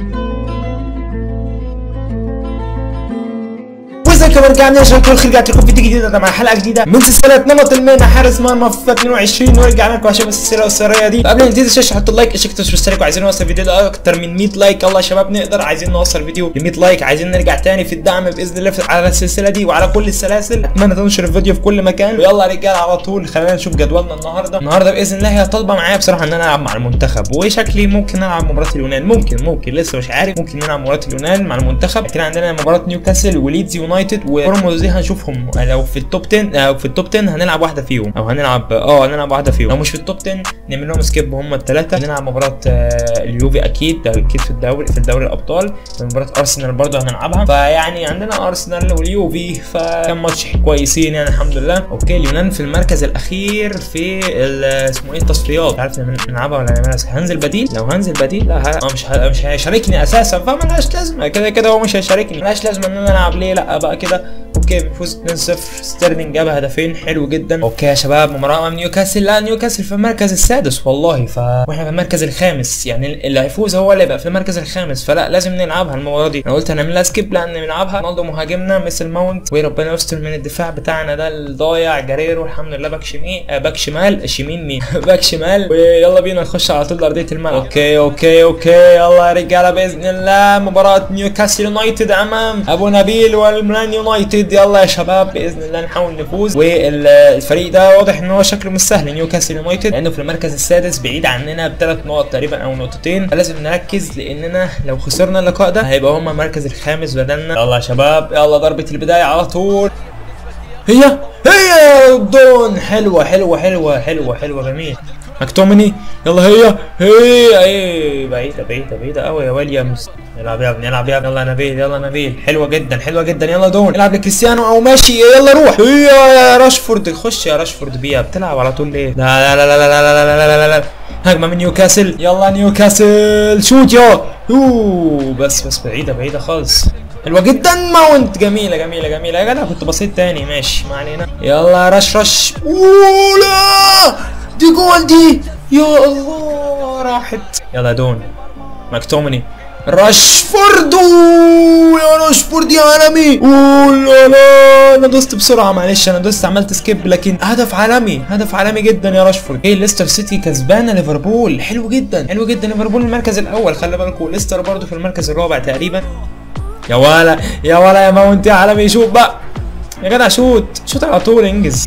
ازيكم رجعنا عشان كل خير رجعت لكم فيديو جديد مع حلقه جديده من سلسله نمط المهنه حارس مرمى في 22 ورجعنا لكم عشان السلسله القصيره دي قبل ما نبتدي الشاشه حطوا لايك اشتركوا واشتركوا عايزين نوصل فيديو ده اكتر من 100 لايك يلا يا شباب نقدر عايزين نوصل فيديو ل 100 لايك عايزين نرجع تاني في الدعم باذن الله على السلسله دي وعلى كل السلاسل اتمنى تنشر الفيديو في كل مكان ويلا يا رجاله على طول خلينا نشوف جدولنا النهارده النهارده باذن الله هي طالبه معايا بصراحه ان انا العب مع المنتخب وشكلي ممكن العب مباراه اليونان ممكن ممكن لسه مش عارف ممكن نلعب مباراه اليونان مع المنتخب لكن عندنا مباراه نيوكاسل وليدز يونايتد وبورموز دي هنشوفهم لو في التوب 10 او في التوب 10 هنلعب واحده فيهم او هنلعب اه هنلعب واحده فيهم لو مش في التوب 10 نعمل لهم سكيب هم الثلاثه نلعب مباراه آه، اليوفي اكيد ده اكيد في الدوري في الدوري الابطال مباراه ارسنال برضه هنلعبها فيعني عندنا ارسنال واليوفي فكان ماتش كويسين يعني الحمد لله اوكي اليونان في المركز الاخير في ال- اسمه ايه التصفيات مش عارف نعمل- نلعبها ولا نعملها هنزل بديل لو هنزل بديل لا ه- آه، مش ه- مش هيشاركني اساسا فملهاش لازمه كده كده هو مش هيشاركني ملهاش لازمه ان انا العب ليه لا بقى كده اوكي بنفوز 2-0 ستيرلينج جاب هدفين حلو جدا اوكي يا شباب مباراه امام نيوكاسل لا نيوكاسل في المركز السادس والله ف واحنا في المركز الخامس يعني اللي هيفوز هو اللي يبقى في المركز الخامس فلا لازم نلعبها المباراه دي انا قلت هنعمل لها سكيب لان نلعبها رونالدو مهاجمنا مثل ماونت وربنا يستر من الدفاع بتاعنا ده الضايع جريرو الحمد لله باك شمال آه باك شمال شمين مين باك شمال ويلا بينا نخش على طول ارضيه الملعب اوكي اوكي اوكي يلا يا رجاله باذن الله مباراه نيوكاسل يونايتد امام ابو نبيل والمان يونايتد يلا يا شباب باذن الله نحاول نفوز والفريق ده واضح ان هو شكله مش سهل نيوكاسل يونايتد لانه في المركز السادس بعيد عننا بثلاث نقط تقريبا او نقطتين فلازم نركز لاننا لو خسرنا اللقاء ده هيبقى هما المركز الخامس بدلنا يلا يا شباب يلا ضربه البدايه على طول هي هي دون حلوه حلوه حلوه حلوه حلوه جميل مكتومني يلا هي هي ايه بعيده بعيده بعيده قوي يا ويليامز العب يا ابني العب يا ابني يلا يا نبيل يلا يا نبيل حلوه جدا حلوه جدا يلا دون العب لكريستيانو او ماشي يلا روح هي يا راشفورد خش يا راشفورد بيها بتلعب على طول ليه لا لا لا لا لا لا لا لا لا لا لا هجمه من نيوكاسل يلا نيوكاسل شوت يا اوه بس بس بعيده بعيده خالص حلوه جدا ماونت جميله جميله جميله يا جدع كنت بسيط تاني ماشي ما علينا يلا رش رش اوه لا دي جول دي يا الله راحت يلا دون مكتومني راشفورد أوه، يا راشفورد يا عالمي اوه لا لا انا دوست بسرعه معلش انا دوست عملت سكيب لكن هدف عالمي هدف عالمي جدا يا راشفورد ايه ليستر سيتي كسبانه ليفربول حلو جدا حلو جدا ليفربول المركز الاول خلي بالكم ليستر برضو في المركز الرابع تقريبا يا ولا يا ولا يا ماونت يا عالمي شوت بقى يا جدع شوت شوت على طول انجز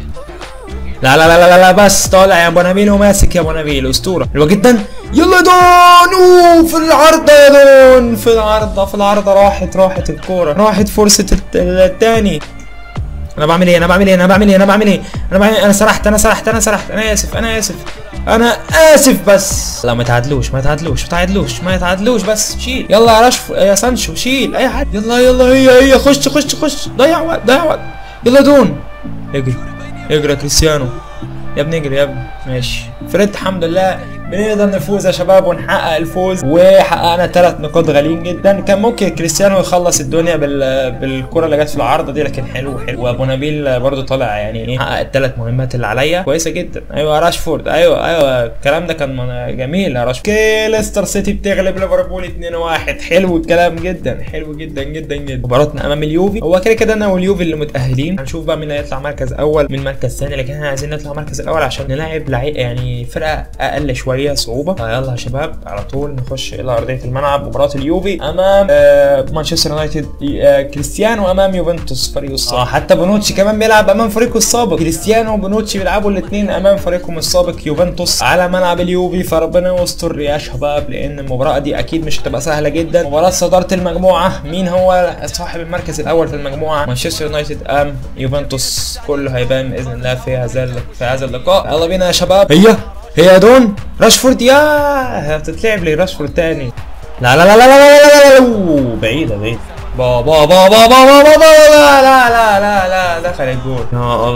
لا لا لا لا لا بس طالع يا ابو نبيل وماسك يا ابو نبيل اسطوره حلوه جدا يلا دون اوه في العارضه يا دون في العارضه في العارضه راحت راحت الكوره راحت فرصه الت- التاني انا بعمل ايه انا بعمل ايه انا بعمل ايه انا بعمل ايه انا بعمل إيه؟ انا سرحت انا سرحت انا سرحت انا اسف انا اسف انا اسف بس لا ما تعادلوش ما تعادلوش ما تعادلوش ما تعادلوش بس شيل يلا يا رشف يا سانشو شيل اي حد يلا يلا هي هي خش خش خش ضيع وقت ضيع وقت يلا دون اجري اجري يا كريستيانو يا ابني اجري يا ابني ماشي فريد الحمد لله بنقدر نفوز يا شباب ونحقق الفوز وحققنا ثلاث نقاط غاليين جدا كان ممكن كريستيانو يخلص الدنيا بال... بالكره اللي جت في العارضه دي لكن حلو حلو وابو نبيل برضو طالع يعني ايه حقق الثلاث مهمات اللي عليا كويسه جدا ايوه راشفورد ايوه ايوه الكلام ده كان من- جميل يا راشفورد اوكي ليستر سيتي بتغلب ليفربول 2-1 حلو الكلام جدا حلو جدا جدا جدا مباراتنا امام اليوفي هو كده كده انا واليوفي اللي متاهلين هنشوف بقى مين هيطلع مركز اول من مركز ثاني لكن احنا عايزين نطلع مركز الاول عشان نلاعب لعيب يعني فرقه اقل شويه صعوبه فيلا يا شباب على طول نخش الى ارضيه الملعب مباراه اليوفي امام آه مانشستر يونايتد آه كريستيانو امام يوفنتوس فريقه السابق آه حتى بونوتشي كمان بيلعب امام فريقه السابق كريستيانو وبونوتشي بيلعبوا الاثنين امام فريقهم السابق يوفنتوس على ملعب اليوفي فربنا يستر يا شباب لان المباراه دي اكيد مش هتبقى سهله جدا مباراه صداره المجموعه مين هو صاحب المركز الاول في المجموعه مانشستر يونايتد ام يوفنتوس كله هيبان باذن الله في هذا في هذا اللقاء يلا بينا يا شباب هي هي يا دون راشفورد يا هتتلعب لي راشفورد تاني لا لا لا لا لا لا لا لا أوه، بعيدة بعيدة بابا بابا بابا بابا لا لا لا لا لا دخل الجول يا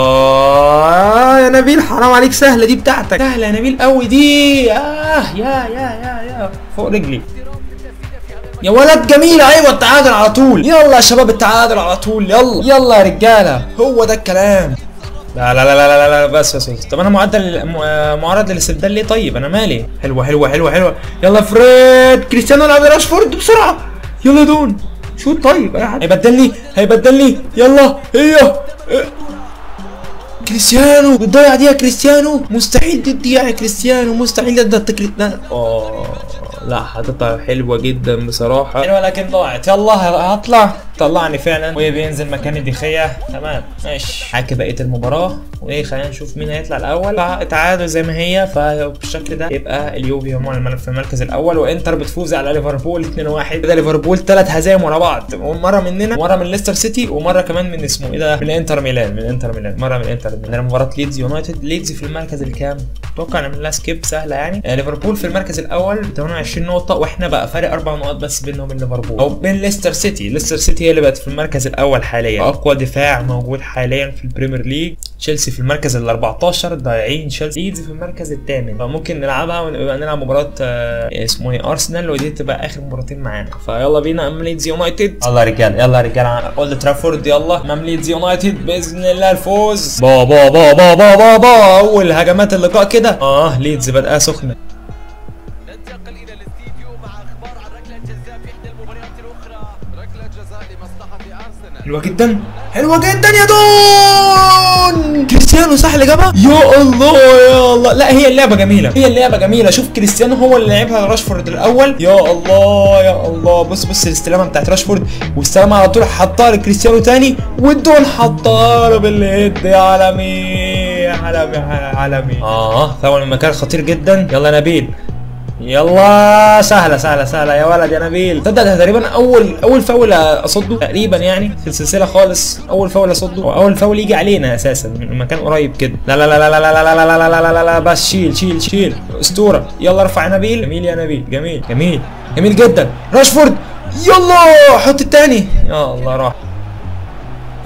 الله يا نبيل حرام عليك سهلة دي بتاعتك سهلة يا نبيل قوي دي آه يا يا يا يا فوق رجلي يا ولد جميلة ايوه التعادل على طول يلا يا شباب التعادل على طول يلا يلا يا رجالة هو ده الكلام لا لا لا لا لا, لا بس بس بس طب انا معدل م- معرض للاستبدال ليه طيب انا مالي حلوه حلوه حلوه حلوه يلا فريد كريستيانو لعب راشفورد بسرعه يلا يا دون شوت طيب اي حد هيبدلني هيبدلني يلا هي إيه. كريستيانو بتضيع دي يا كريستيانو مستحيل تضيع يا كريستيانو مستحيل ده التكريت ده اه لا حاططها حلوه جدا بصراحه حلوه لكن ضاعت يلا هطلع طلعني فعلا وبينزل مكان دخية تمام ماشي حاكي بقيه المباراه وايه خلينا نشوف مين هيطلع الاول تعادل زي ما هي فبالشكل ده يبقى اليوفي هم المل- في المركز الاول وانتر بتفوز على ليفربول 2-1 كده ليفربول ثلاث هزايم ورا بعض مره مننا ومره من ليستر سيتي ومره كمان من اسمه ايه ده من انتر ميلان من انتر ميلان مره من انتر ميلان مباراه ليدز يونايتد ليدز في المركز الكام اتوقع نعمل لها سكيب سهله يعني آه ليفربول في المركز الاول ب 28 نقطه واحنا بقى فارق اربع نقط بس بينهم وبين ليفربول او بين ليستر سيتي ليستر سيتي هي اللي بقت في المركز الاول حاليا اقوى دفاع موجود حاليا في البريمير ليج تشيلسي في المركز ال 14 ضايعين تشيلسي ليدز في المركز الثامن فممكن نلعبها ونبقى نلعب مباراه آه، اسمه ايه ارسنال ودي تبقى اخر مباراتين معانا فيلا بينا امام ليدز يونايتد يلا يا رجال يلا يا رجال على اولد ترافورد يلا امام ليدز يونايتد باذن الله الفوز با با با با با با با اول هجمات اللقاء كده اه ليدز بدأها سخنه ننتقل الى الاستديو مع اخبار عن ركله جزاء في احدى المباريات الاخرى ركله جزاء لمصلحه ارسنال حلوه جدا حلوه جدا يا دون كريستيانو صح اللي جابها يا الله يا الله لا هي اللعبه جميله هي اللعبه جميله شوف كريستيانو هو اللي لعبها راشفورد الاول يا الله يا الله بص بص الاستلامه بتاعت راشفورد واستلامها على طول حطها لكريستيانو تاني والدون حطها له بالهيد يا عالمي عالمي عالمي اه ثواني من مكان خطير جدا يلا يا نبيل يلا سهله سهله سهله يا ولد يا نبيل تصدق ده تقريبا اول اول فاول اصده تقريبا يعني في السلسله خالص اول فاول اصده او اول فاول يجي علينا اساسا من مكان قريب كده لا لا لا لا لا لا لا لا لا لا لا لا لا لا بس شيل شيل شيل اسطوره يلا ارفع يا نبيل جميل يا نبيل جميل جميل جميل جدا راشفورد يلا حط التاني يا الله راح يا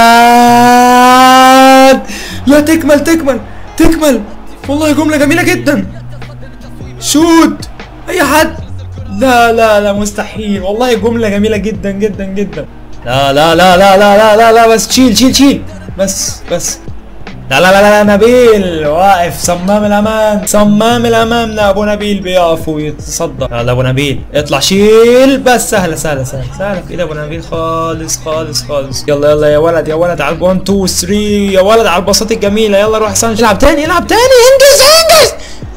ولد لا تكمل تكمل تكمل والله جملة جميلة جدا شوت اي حد لا لا لا مستحيل والله جملة جميلة جدا جدا جدا لا لا لا لا لا لا لا, لا بس شيل شيل شيل بس بس لا لا لا لا نبيل واقف صمام الامان صمام الامان لا ابو نبيل بيقف ويتصدى يلا ابو نبيل اطلع شيل بس سهله سهله سهله سهله كده ابو نبيل خالص خالص خالص يلا يلا يا ولد يا ولد على 1 2 3 يا ولد على البساط الجميله يلا روح سانش العب تاني العب تاني انجز انجز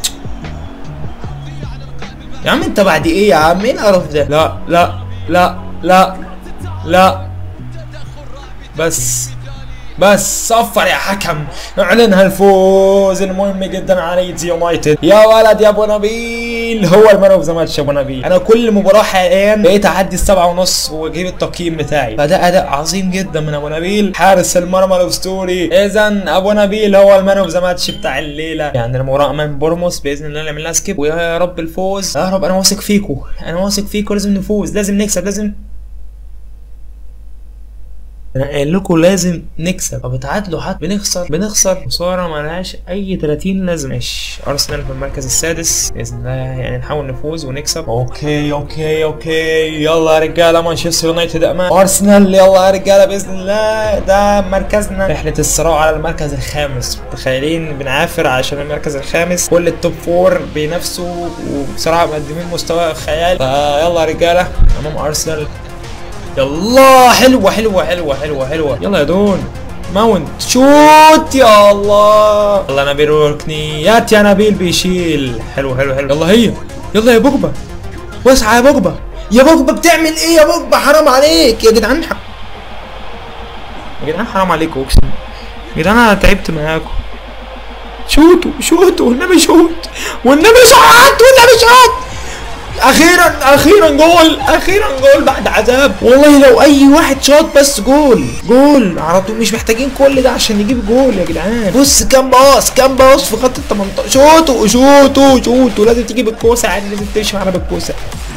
يا عم انت بعد ايه يا عم ايه القرف ده لا لا لا لا لا بس بس صفر يا حكم اعلنها الفوز المهم جدا على ليدز يونايتد يا ولد يا ابو نبيل هو المان اوف ذا ماتش يا ابو نبيل انا كل مباراه حاليا بقيت اعدي السبعة ونص واجيب التقييم بتاعي فده اداء عظيم جدا من ابو نبيل حارس المرمى الاسطوري اذا ابو نبيل هو المان اوف ذا ماتش بتاع الليله يعني المباراه امام بورموس باذن الله نعمل لها سكيب ويا رب الفوز يا رب انا واثق فيكم انا واثق فيكم لازم نفوز لازم نكسب لازم انا قايل لكم لازم نكسب فبتعادلوا حتى بنخسر بنخسر خساره ملهاش اي 30 لازمه ماشي ارسنال في المركز السادس باذن الله يعني نحاول نفوز ونكسب اوكي اوكي اوكي يلا يا رجاله مانشستر يونايتد امام ارسنال يلا يا رجاله باذن الله ده مركزنا رحله الصراع على المركز الخامس متخيلين بنعافر عشان المركز الخامس كل التوب فور بينافسوا وبصراحه مقدمين مستوى خيال فيلا يا رجاله امام ارسنال يلا حلوة حلوة حلوة حلوة حلوة يلا يا دون ماونت شوت يا الله يلا نبيل ركنيات يا نبيل بيشيل حلو حلو حلو يلا هي يلا يا بوجبا واسعى يا بوجبا يا بوجبا بتعمل ايه يا بوجبا حرام عليك يا جدعان ح... يا جدعان حرام عليكم اقسم يا جدعان انا تعبت معاكم شوتوا شوتوا والنبي شوت والنبي شوت والنبي شوت اخيرا اخيرا جول اخيرا جول بعد عذاب والله لو اي واحد شاط بس جول جول على طول مش محتاجين كل ده عشان نجيب جول يا جدعان بص كام باص كام باص في خط ال 18 شوطوا شوطوا شوطوا لازم تيجي بالكوسه عادي لازم تمشي معانا بالكوسه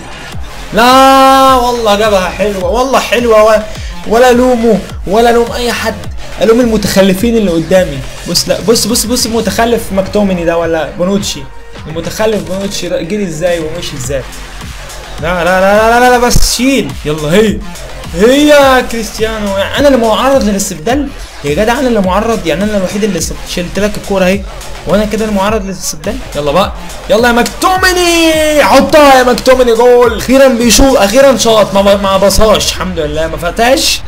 لا والله جابها حلوه والله حلوه ولا, ولا لومه ولا لوم اي حد الوم المتخلفين اللي قدامي بص لا بص بص بص المتخلف مكتومني ده ولا بونوتشي المتخلف بونوتشي ده جري ازاي ومشي ازاي لا لا لا لا لا, لا بس شيل يلا هي هي يا كريستيانو يعني انا اللي معرض للاستبدال يا جدع انا اللي معرض يعني انا الوحيد اللي صد- شلت لك الكوره اهي وانا كده المعرض للصدام يلا بقى يلا يا مكتومني حطها يا مكتومني جول اخيرا بيشوط اخيرا شاط ما ما بصاش الحمد لله ما فتاش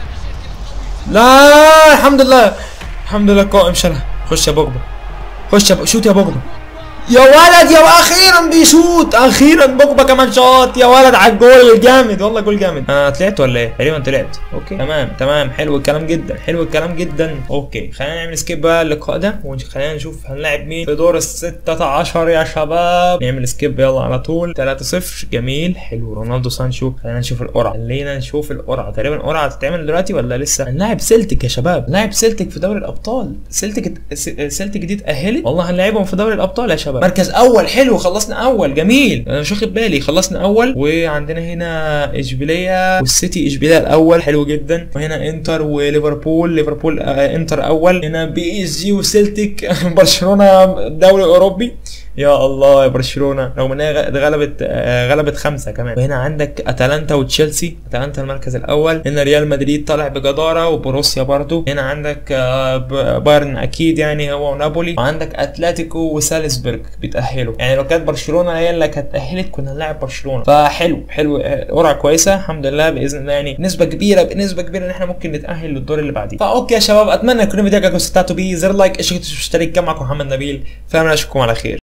لا الحمد لله الحمد لله قائم شالها خش يا بوجبا خش يا ب- شوت يا بوجبا يا ولد يا اخيرا بيشوط اخيرا بوجبا كمان شاط يا ولد على الجول الجامد والله جول جامد انا طلعت ولا ايه تقريبا طلعت اوكي تمام تمام حلو الكلام جدا حلو الكلام جدا اوكي خلينا نعمل سكيب بقى اللقاء ده وخلينا نشوف هنلاعب مين في دور ال 16 يا شباب نعمل سكيب يلا على طول 3-0 جميل حلو رونالدو سانشو خلينا نشوف القرعه خلينا نشوف القرعه تقريبا القرعه هتتعمل دلوقتي ولا لسه هنلاعب سيلتيك يا شباب هنلاعب سيلتيك في دوري الابطال سيلتيك سيلتيك دي اتاهلت والله هنلاعبهم في دوري الابطال يا شباب مركز اول حلو خلصنا اول جميل انا مش واخد بالي خلصنا اول وعندنا هنا اشبيليه والسيتي اشبيليه الاول حلو جدا وهنا انتر وليفربول ليفربول آه انتر اول هنا بي اس جي وسيلتيك برشلونه دوري اوروبي يا الله يا برشلونه رغم انها غ- غلبت آه، غلبت خمسه كمان وهنا عندك اتلانتا وتشيلسي اتلانتا المركز الاول هنا ريال مدريد طالع بجداره وبروسيا برضو هنا عندك آه، ب- بايرن اكيد يعني هو ونابولي وعندك اتلتيكو وسالزبورج بيتاهلوا يعني لو كانت برشلونه هي اللي كانت اتاهلت كنا هنلاعب برشلونه فحلو حلو آه، قرعه كويسه الحمد لله باذن الله يعني نسبه كبيره بنسبه كبيره ان احنا ممكن نتاهل للدور اللي بعديه فاوكي يا شباب اتمنى يكون الفيديو عجبكم استمتعتوا بيه زر لايك اشتركوا في الاشتراك كان معكم محمد نبيل فانا اشوفكم على خير